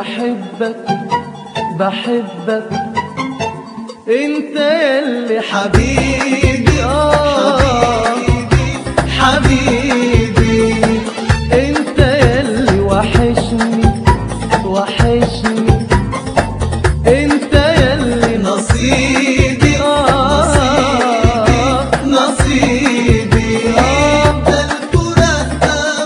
بحبك بحبك انت يلي حبيبي اه حبيبي انت يلي وحشني وحشني انت يلي نصيبي اه نصيبي اه ده الفراق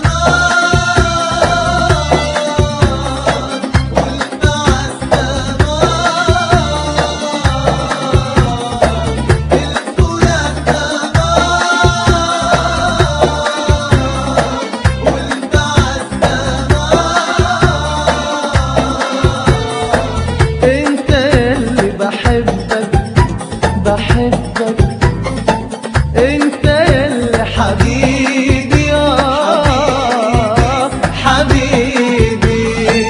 أمان والبعث أمان الفراق أمان والبعث أمان انت يلي بحبك بحبك انت يلي حبيبي اه حبيبي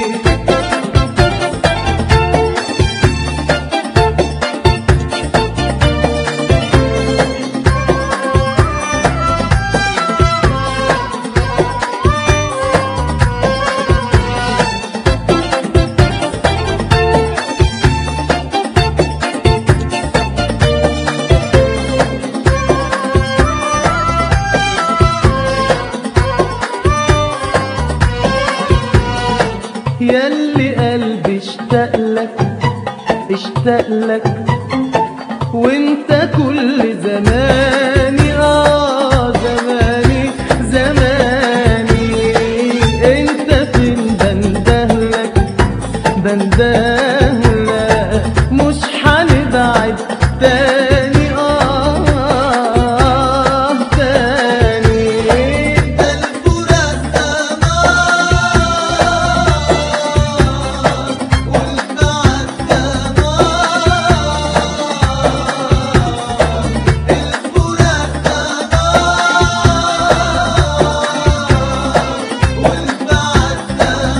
يلي قلبي اشتاق لك اشتاق لك وانت كل زماني اه زماني زماني انت فين بندهلك بندهلك مش هنبعد تاني اه تاني ده الفراق أمان والبعث أمان الفراق أمان والبعث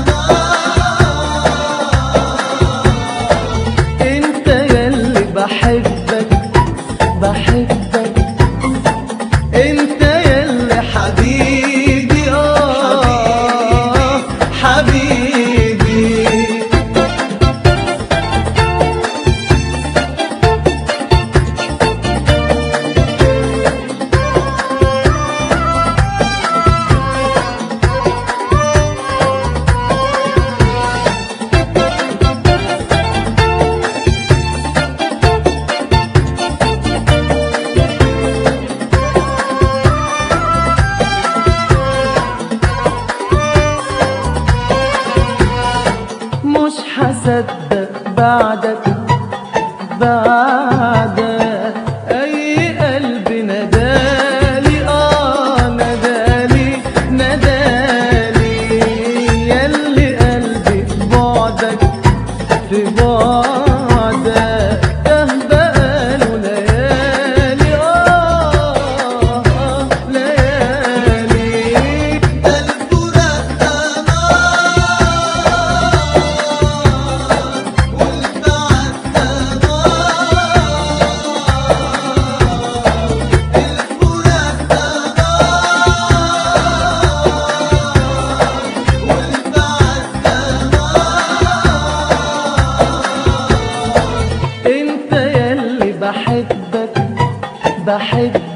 أمان انت يلي بحبك بحبك انت يلي حبيبي اه حبيبي مش هصدق بعدك بعدك اي قلب ندالي اه ندالي ندالي يلي قلبي في بعدك في بعدك ده بقاله ليالي اه ليالي ده الفراق أمان والبعث أمان الفراق أمان والبعث أمان انت يلي بحبك بحبك